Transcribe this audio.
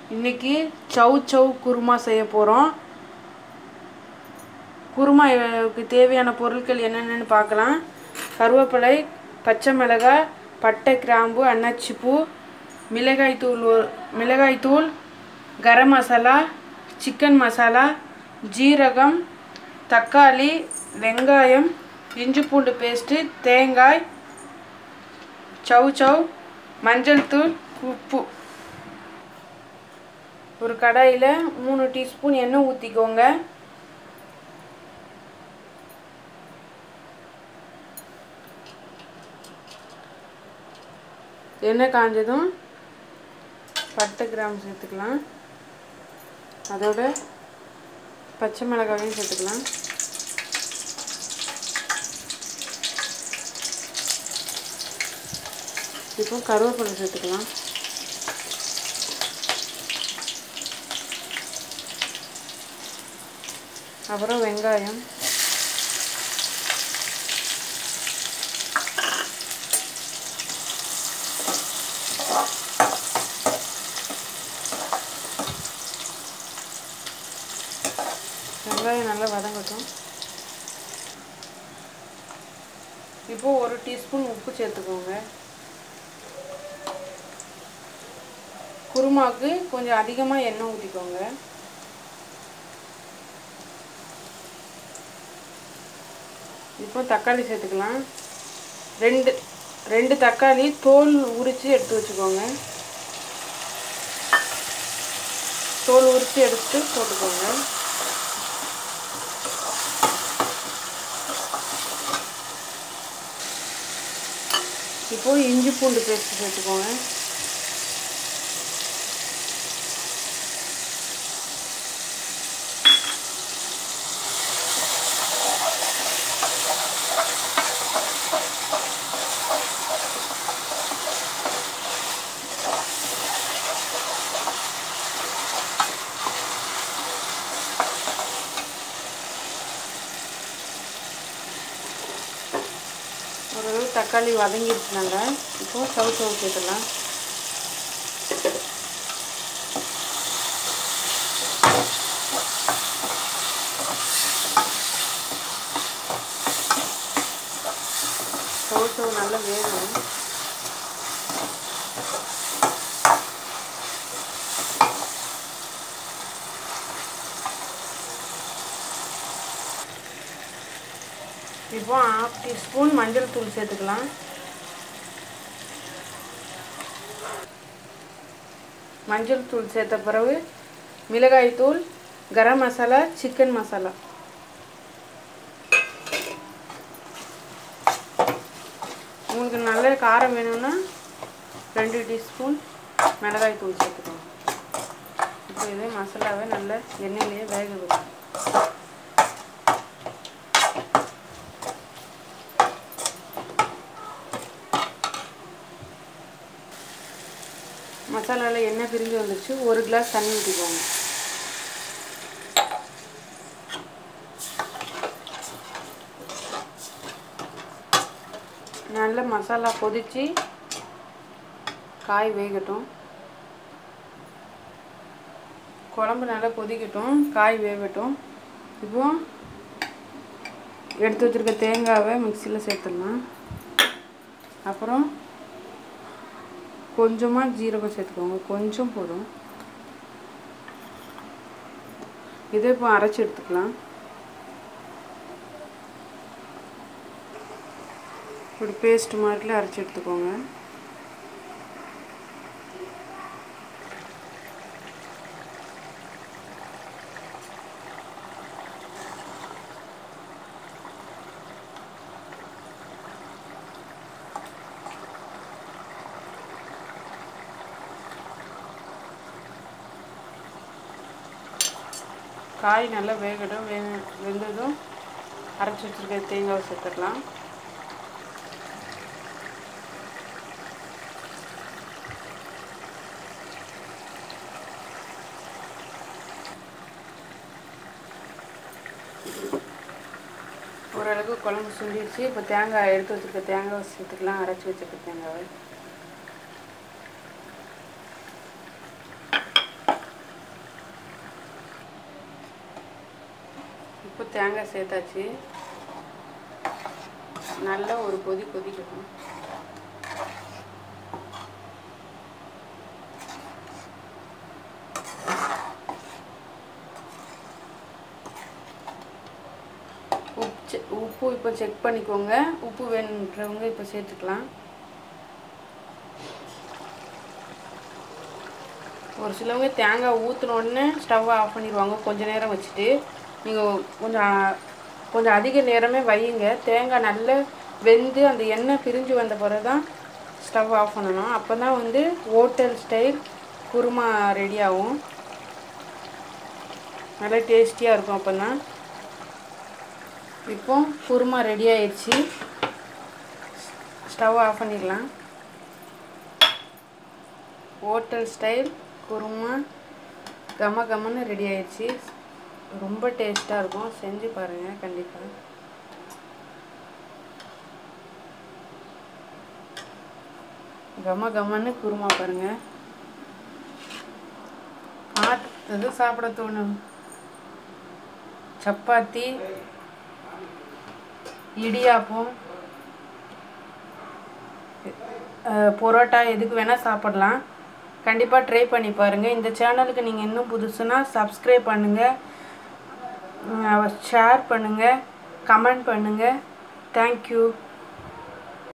இன்னைக்கு சவ் சவ் குருமா செய்ய போகிறோம் குருமாவுக்கு தேவையான பொருட்கள் என்னென்னு பார்க்கலாம் கருவேப்பிலை பச்சை மிளகாய் பட்டை கிராம்பு அன்னாச்சிப்பூ மிளகாய்த்தூள் ஒரு மிளகாய்த்தூள் கரம் மசாலா சிக்கன் மசாலா ஜீரகம் தக்காளி வெங்காயம் இஞ்சி பூண்டு பேஸ்ட்டு தேங்காய் சவ் சவ் மஞ்சள் தூள் உப்பு ஒரு கடாயில் மூணு டீஸ்பூன் எண்ணெய் ஊற்றிக்கோங்க எண்ணெய் காஞ்சதும் பட்டை கிராம் சேர்த்துக்கலாம் அதோட பச்சை மிளகாவையும் சேர்த்துக்கலாம் இப்போ கருவேப்பிலை சேர்த்துக்கலாம் அப்புறம் வெங்காயம் வெங்காயம் நல்லா வதங்கட்டும் இப்போ ஒரு டீஸ்பூன் உப்பு சேர்த்துக்கோங்க குருமாவுக்கு கொஞ்சம் அதிகமாக எண்ணெய் ஊற்றிக்கோங்க இப்போ தக்காளி சேர்த்துக்கலாம் ரெண்டு ரெண்டு தக்காளி தோல் உரித்து எடுத்து வச்சுக்கோங்க தோல் உரித்து எடுத்து போட்டுக்கோங்க இப்போ இஞ்சி பூண்டு பேஸ்ட் சேர்த்துக்கோங்க ஓரளவு தக்காளி வதங்கிடுச்சுனாங்க இப்போது சவு சவு சேர்த்துலாம் சவு சவு நல்லா வேகும் இப்போ ஹாஃப் டீஸ்பூன் மஞ்சள் தூள் சேர்த்துக்கலாம் மஞ்சள் தூள் சேர்த்த பிறகு மிளகாய் தூள் கரம் மசாலா சிக்கன் மசாலா உங்களுக்கு நல்ல காரம் வேணும்னா ரெண்டு டீஸ்பூன் மிளகாய் தூள் சேர்த்துக்கோங்க இப்போ இதே மசாலாவை நல்லா எண்ணெயிலேயே வேக வைக்கணும் மசாலாவில் எண்ணெய் பிரிஞ்சு வந்துடுச்சு ஒரு கிளாஸ் தண்ணி ஊற்றிக்கோங்க நல்ல மசாலா கொதித்து காய் வேகட்டும் குழம்பு நல்லா கொதிக்கட்டும் காய் வேகட்டும் இப்போ எடுத்து வச்சுருக்க தேங்காவை மிக்சியில் சேர்த்துடலாம் அப்புறம் கொஞ்சமாக ஜீரகம் சேர்த்துக்கோங்க கொஞ்சம் போதும் இதை இப்போ அரைச்சி எடுத்துக்கலாம் இப்படி பேஸ்ட் மாதிரில அரைச்சி எடுத்துக்கோங்க காய் நல்லா வேகட்டும் வே வெந்ததும் அரைச்சி வச்சுருக்க தேங்காவை சேர்த்துக்கலாம் ஓரளவுக்கு குழம்பு சுண்டிடுச்சு இப்போ தேங்காய் எடுத்து வச்சுருக்க தேங்காவை சேர்த்துக்கலாம் அரைச்சி வச்சுருக்க தேங்காவை இப்போ தேங்காய் சேர்த்தாச்சு நல்லா ஒரு கொதி கொதிக்கணும் உப்பு செ- உப்பு இப்போ செக் பண்ணிக்கோங்க உப்பு வேணுன்றவங்க இப்போ சேர்த்துக்கலாம் ஒரு சிலவங்க தேங்காய் ஊற்றின உடனே ஸ்டவ்வை ஆஃப் பண்ணிடுவாங்க கொஞ்ச நேரம் வச்சுட்டு நீங்கள் கொஞ்சம் அ- கொஞ்சம் அதிக நேரமே வையுங்க தேங்காய் நல்லா வெந்து அந்த எண்ணெய் பிரிஞ்சு வந்த பிறகு தான் ஸ்டவ் ஆஃப் பண்ணணும் அப்போ தான் வந்து ஹோட்டல் ஸ்டைல் குருமா ரெடி ஆகும் நல்லா டேஸ்டியாக இருக்கும் அப்போ தான் இப்போ குருமா ரெடி ஆயிடுச்சு ஸ்டவ் ஆஃப் பண்ணிடலாம் ஹோட்டல் ஸ்டைல் குருமா கம கமன்னு ரெடி ஆயிடுச்சு ரொம்ப டேஸ்ட்டாக இருக்கும் செஞ்சு பாருங்கள் கண்டிப்பாக கம கமன்னு குருமா பாருங்கள் பார்த்தது சாப்பிட தோணும் சப்பாத்தி இடியாப்பம் அஹ், பரோட்டா எதுக்கு வேணால் சாப்பிடலாம் கண்டிப்பாக ட்ரை பண்ணி பாருங்கள் இந்த சேனலுக்கு நீங்கள் இன்னும் புதுசுனா சப்ஸ்கிரைப் பண்ணுங்கள் ஷேர் பண்ணுங்கள் கமெண்ட் பண்ணுங்கள் தேங்க்யூ